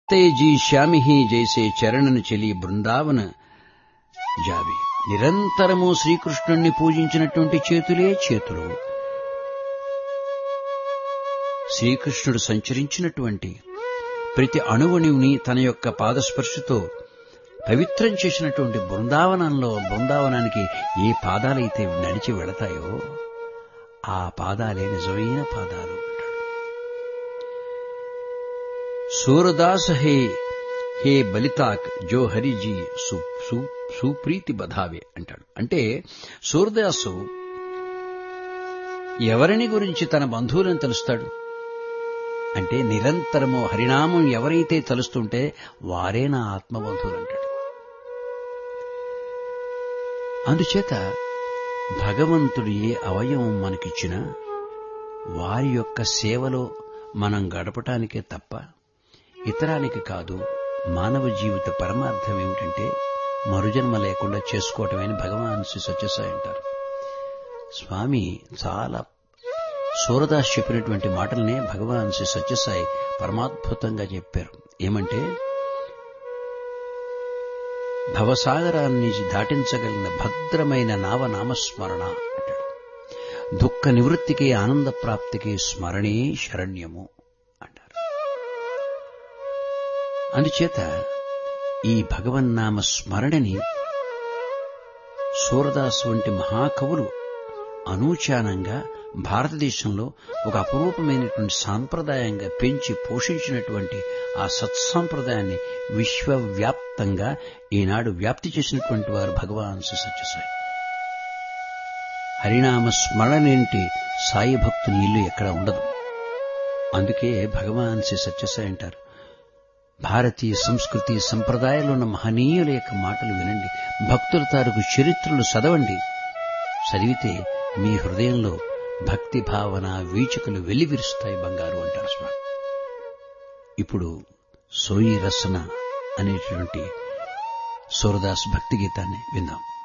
ते जी श्याమి ही జైసే చరణను చెలి బృందావన జావి నిరంతరము శ్రీకృష్ణుణ్ణి పూజించినటువంటి చేతులే చేతులు శ్రీకృష్ణుడు సంచరించినటువంటి ప్రతి అణువుని తన యొక్క పాదస్పర్శతో పవిత్రం చేసినటువంటి బృందావనంలో బృందావనానికి ఏ పాదాలైతే నడిచి వెళతాయో ఆ పాదాలే నిజమైన పాదాలు అంటాడు సూరదాస్ హే హే బలితాక్ జో హరిజీ సు సు- సుప్రీతి బధావే అంటాడు అంటే సూరదాసు ఎవరిని గురించి తన బంధువులను తెలుస్తాడు అంటే నిరంతరము హరినామం ఎవరైతే తలుస్తుంటే వారే నా ఆత్మబంధువులు అంటాడు అందుచేత భగవంతుడు ఏ అవయవం మనకిచ్చినా వారి యొక్క సేవలో మనం గడపటానికే తప్ప ఇతరానికి కాదు మానవ జీవిత పరమార్థం ఏమిటంటే మరుజన్మ లేకుండా చేసుకోవటమే అని భగవాన్ శ్రీ సత్యసాయి అంటారు స్వామి చాలా సూరదాస్ చెప్పినటువంటి మాటలనే భగవాన్ శ్రీ సత్యసాయి పరమాద్భుతంగా చెప్పారు ఏమంటే భవసాగరాన్ని దాటించగలిగిన భద్రమైన నావ నామస్మరణ అంటాడు దుఃఖ నివృత్తికి ఆనంద ప్రాప్తికి స్మరణే శరణ్యము అంటారు అందుచేత ఈ భగవన్నామ స్మరణని సూరదాస్ వంటి మహాకవులు అనూచానంగా భారతదేశంలో ఒక అపురూపమైనటువంటి సాంప్రదాయంగా పెంచి పోషించినటువంటి ఆ సత్సాంప్రదాయాన్ని విశ్వవ్యాప్తంగా ఈనాడు వ్యాప్తి చేసినటువంటి వారు భగవాన్ శ్రీ సత్యసాయి హరినామ స్మరణేంటి సాయి భక్తుని ఇల్లు ఎక్కడ ఉండదు అందుకే భగవాన్ శ్రీ సత్యసాయి అంటారు భారతీయ సంస్కృతి సంప్రదాయాలు ఉన్న మహనీయుల యొక్క మాటలు వినండి భక్తుల తాలూకు చరిత్రలు చదవండి చదివితే మీ హృదయంలో భక్తి భావన వీచికలు వెల్లివిరుస్తాయి బంగారు అంటారు స్వామి ఇప్పుడు సోయి రసన అనేటువంటి సూరదాస్ భక్తి గీతాన్ని విందాం